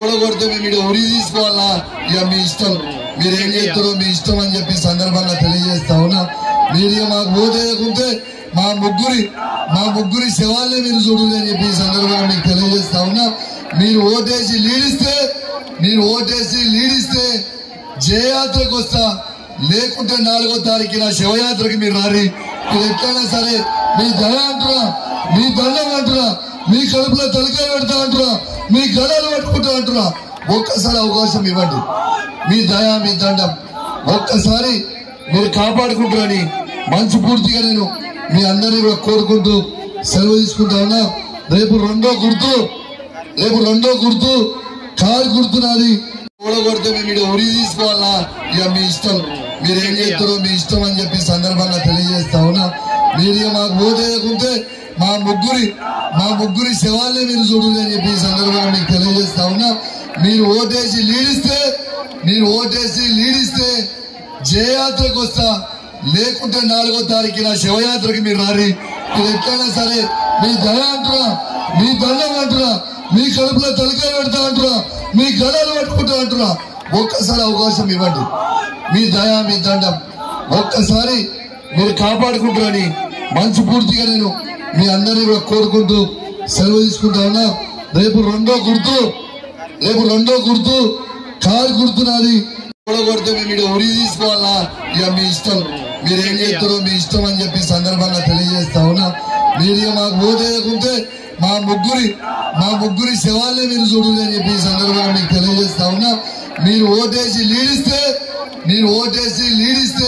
కొడితే మేము ఇక్కడ ఉరి తీసుకోవాలా ఇక మీ ఇష్టం మీరు ఏం చేస్తారో మీ ఇష్టం అని చెప్పి సందర్భంగా తెలియజేస్తా ఉన్నా మీరు ఇక మాకు ఓటేయకుంటే మా ముగ్గురి మా ముగ్గురి శవాలనే మీరు చూడండి అని చెప్పి ఈ సందర్భంగా మీకు తెలియజేస్తా ఉన్నా మీరు ఓటేసి లీడిస్తే మీరు ఓటేసి లీడిస్తే జయయాత్రకు వస్తా లేకుంటే నాలుగో తారీఖున శివయాత్రకి మీరు రారి మీరు ఎట్లయినా సరే మీ దయ అంటున్నా మీ దండం అంటున్నా మీ కడుపులో తలకాయ పెడతా అంటున్నా మీ గడలు పట్టుకుంటా అంటున్నా ఒక్కసారి అవకాశం ఇవ్వండి మీ దయ మీ దండం ఒక్కసారి మీరు కాపాడుకుంటారని మంచి పూర్తిగా నేను మీ అందరినీ కూడా కోరుకుంటూ సెలవు తీసుకుంటా ఉన్నా రేపు రెండో గుర్తు రేపు రెండో గుర్తు కారు గుర్తు నాది కూడగొడితే మేము ఇక్కడ ఉరి తీసుకోవాలా ఇక మీ ఇష్టం మీరు ఏం చేస్తారో మీ ఇష్టం అని చెప్పి సందర్భంగా తెలియజేస్తా ఉన్నా మీరు ఇక మాకు ఓటేయకుంటే మా ముగ్గురి మా ముగ్గురి శవాలనే మీరు చూడండి అని చెప్పి ఈ సందర్భంగా మీకు తెలియజేస్తా ఉన్నా మీరు ఓటేసి లీడిస్తే మీరు ఓటేసి లీడిస్తే జయయాత్రకు వస్తా లేకుంటే నాలుగో తారీఖున శివయాత్రకి మీరు రారి మీరు ఎట్లయినా సరే మీ దయ అంటున్నా మీ దండం అంటున్నా మీ కడుపులో తలకాయ పెడతా అంటున్నా మీ గడలు పట్టుకుంటా అంటున్నా ఒక్కసారి అవకాశం ఇవ్వండి మీ దయ మీ దండం ఒక్కసారి మీరు కాపాడుకుంటారని మంచి పూర్తిగా నేను మీ అందరినీ కూడా కోరుకుంటూ సెలవు తీసుకుంటా ఉన్నా రేపు రెండో గుర్తు రేపు రెండో గుర్తు కారు గుర్తు నాది కొడితే మేము ఇక్కడ ఉరి తీసుకోవాలా ఇక మీ ఇష్టం మీరు ఏం చేస్తారో మీ ఇష్టం అని చెప్పి సందర్భంగా తెలియజేస్తా ఉన్నా మీరు ఇక మాకు ఓటేయకుంటే మా ముగ్గురి మా ముగ్గురి శవాలనే మీరు చూడండి అని చెప్పి ఈ సందర్భంగా మీకు తెలియజేస్తా ఉన్నా మీరు ఓటేసి లీడిస్తే మీరు ఓటేసి లీడిస్తే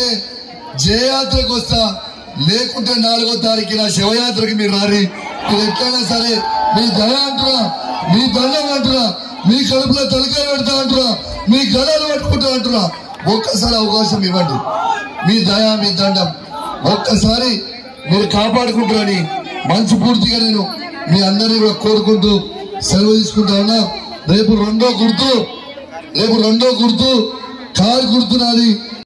జయయాత్రకు వస్తా లేకుంటే నాలుగో తారీఖున శివయాత్రకి మీరు రారి మీరు ఎట్లయినా సరే మీ దయ అంటున్నా మీ దండం అంటున్నా మీ కడుపులో తలకాయ పెడతా అంటున్నా మీ గడలు పట్టుకుంటా అంటున్నా ఒక్కసారి అవకాశం ఇవ్వండి మీ దయ మీ దండం ఒక్కసారి మీరు కాపాడుకుంటారని మంచి పూర్తిగా నేను మీ అందరినీ కూడా కోరుకుంటూ సెలవు తీసుకుంటా ఉన్నా రేపు రెండో గుర్తు రేపు రెండో గుర్తు కారు గుర్తు నాది